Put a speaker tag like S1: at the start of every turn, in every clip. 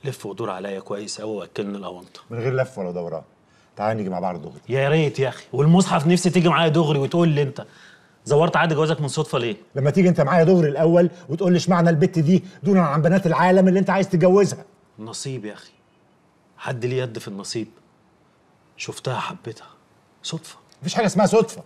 S1: لف ودور عليا كويس قوي واكلني الاونطه
S2: من غير لف ولا دوران تعال نيجي مع بعض دغري
S1: يا ريت يا اخي والمصحف نفسي تيجي معايا دغري وتقول لي انت زورت عقد جوازك من صدفه ليه
S2: لما تيجي انت معايا دغري الاول وتقول لي اشمعنى البت دي دونا عن بنات العالم اللي انت عايز تتجوزها
S1: نصيب يا اخي حد ليه يد في النصيب شفتها حبيتها صدفه
S2: مفيش حاجه اسمها صدفه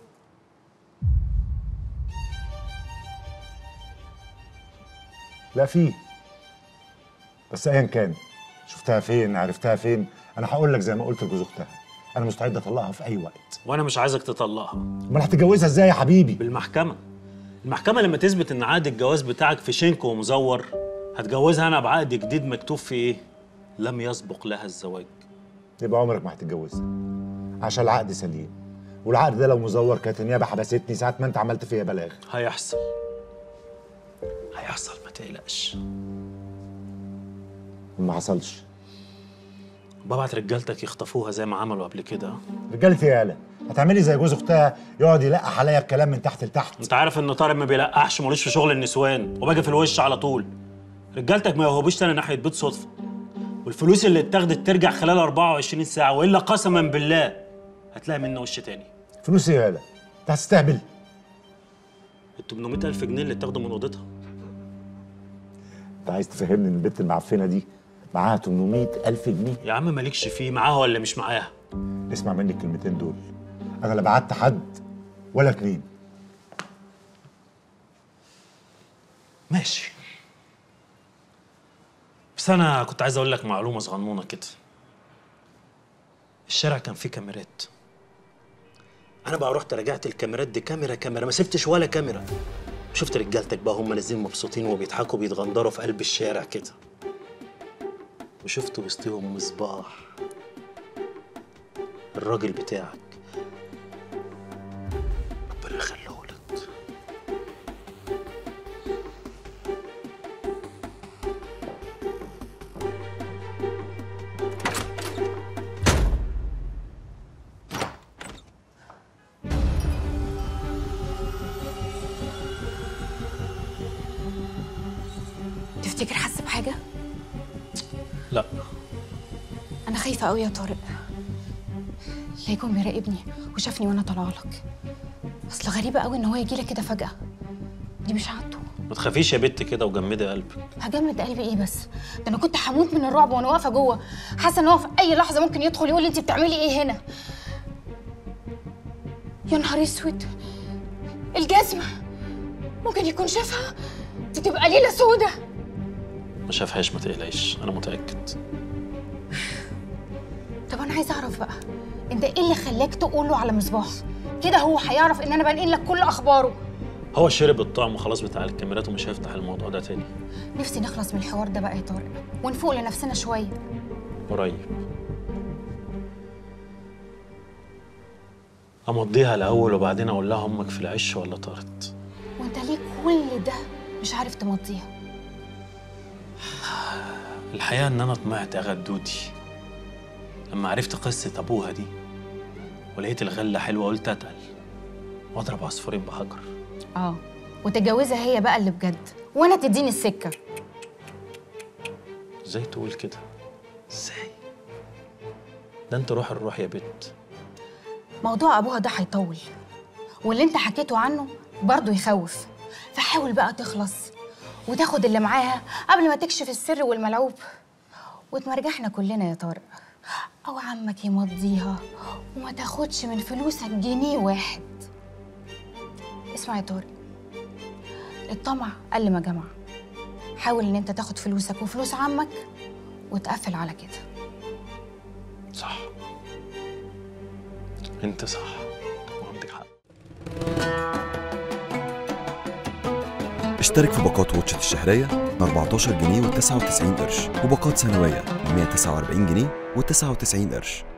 S2: لا في بس ايا كان شفتها فين عرفتها فين انا هقول لك زي ما قلت لجوز اختها انا مستعد اطلقها في اي وقت
S1: وانا مش عايزك تطلقها
S2: امال هتتجوزها ازاي يا حبيبي
S1: بالمحكمه المحكمه لما تثبت ان عقد الجواز بتاعك في شنك ومزور هتجوزها انا بعقد جديد مكتوب فيه ايه لم يسبق لها الزواج
S2: يبقى عمرك ما هتتجوزها عشان العقد سليم والعقد ده لو مزور كانت النيابه حبستني ساعه ما انت عملت فيا بلاغ
S1: هيحصل هيحصل ما تقلقش
S2: ما حصلش
S1: ببعت رجالتك يخطفوها زي ما عملوا قبل كده
S2: رجالتي يالا هتعملي زي جوز اختها يقعد يلقح عليا الكلام من تحت لتحت
S1: انت عارف ان طارق ما بيلقحش ملوش في شغل النسوان وباجي في الوش على طول رجالتك ما يهوبوش تاني ناحيه بيت صدفه والفلوس اللي اتاخدت ترجع خلال 24 ساعه والا قسما بالله هتلاقي منه وش تاني
S2: فلوس ايه يالا انت هتستهبل
S1: ال 800000 جنيه اللي اتاخدوا من اوضتها
S2: انت عايز تفهمني ان البت المعفنه دي معاها 800 الف جنيه
S1: يا عم مالكش فيه معاها ولا مش معاها
S2: اسمع مني الكلمتين دول انا لا بعت حد ولا اتنين
S1: ماشي بس انا كنت عايز اقول لك معلومه صغنونه كده الشارع كان فيه كاميرات انا بقى رحت راجعت الكاميرات دي كاميرا كاميرا ما سبتش ولا كاميرا شفت رجالتك بقى هم نازلين مبسوطين وبيضحكوا بيتغندروا في قلب الشارع كده وشفت وسطهم مصباح الراجل بتاعك ربنا يخليهولك
S3: تفتكر حس بحاجه
S1: لا
S3: انا خايفه قوي يا طارق لا يكون بيراقبني وشافني وانا طالعه لك اصل غريبه قوي ان هو يجي لك كده فجاه دي مش عادته
S1: ما تخافيش يا بت كده وجمدي قلبك
S3: هجمد قلبي ايه بس ده انا كنت هموت من الرعب وانا واقفه جوه حاسه ان هو في اي لحظه ممكن يدخل يقول لي انت بتعملي ايه هنا يا نهار اسود الجزمه ممكن يكون شافها دي تبقى ليله سودة
S1: ما شافهاش ما تقلقيش انا متاكد
S3: طب انا عايزه اعرف بقى انت ايه اللي خلاك تقول له على مصباح كده هو هيعرف ان انا بنقل لك كل اخباره
S1: هو شرب الطعم وخلاص بتاع الكاميرات ومش هيفتح الموضوع ده تاني
S3: نفسي نخلص من الحوار ده بقى يا طارق ونفوق لنفسنا شويه
S1: قريب امضيها الاول وبعدين اقول لها امك في العش ولا طارت
S3: وانت ليه كل ده مش عارف تمضيها
S1: الحقيقه ان انا طمعت يا غدودي لما عرفت قصه ابوها دي ولقيت الغله حلوه قلت اتقل واضرب عصفورين بحجر
S3: اه وتتجوزها هي بقى اللي بجد وانا تديني السكه
S1: ازاي تقول كده ازاي ده انت روح الروح يا بت
S3: موضوع ابوها ده هيطول واللي انت حكيته عنه برضه يخوف فحاول بقى تخلص وتاخد اللي معاها قبل ما تكشف السر والملعوب وتمرجحنا كلنا يا طارق او عمك يمضيها وما تاخدش من فلوسك جنيه واحد اسمع يا طارق الطمع قل ما جمع حاول ان انت تاخد فلوسك وفلوس عمك وتقفل على كده
S1: صح انت صح وعندك حق
S4: اشترك في باقات واتشت الشهرية ب 14 جنيه و99 قرش وباقات سنوية ب 149 جنيه و99 قرش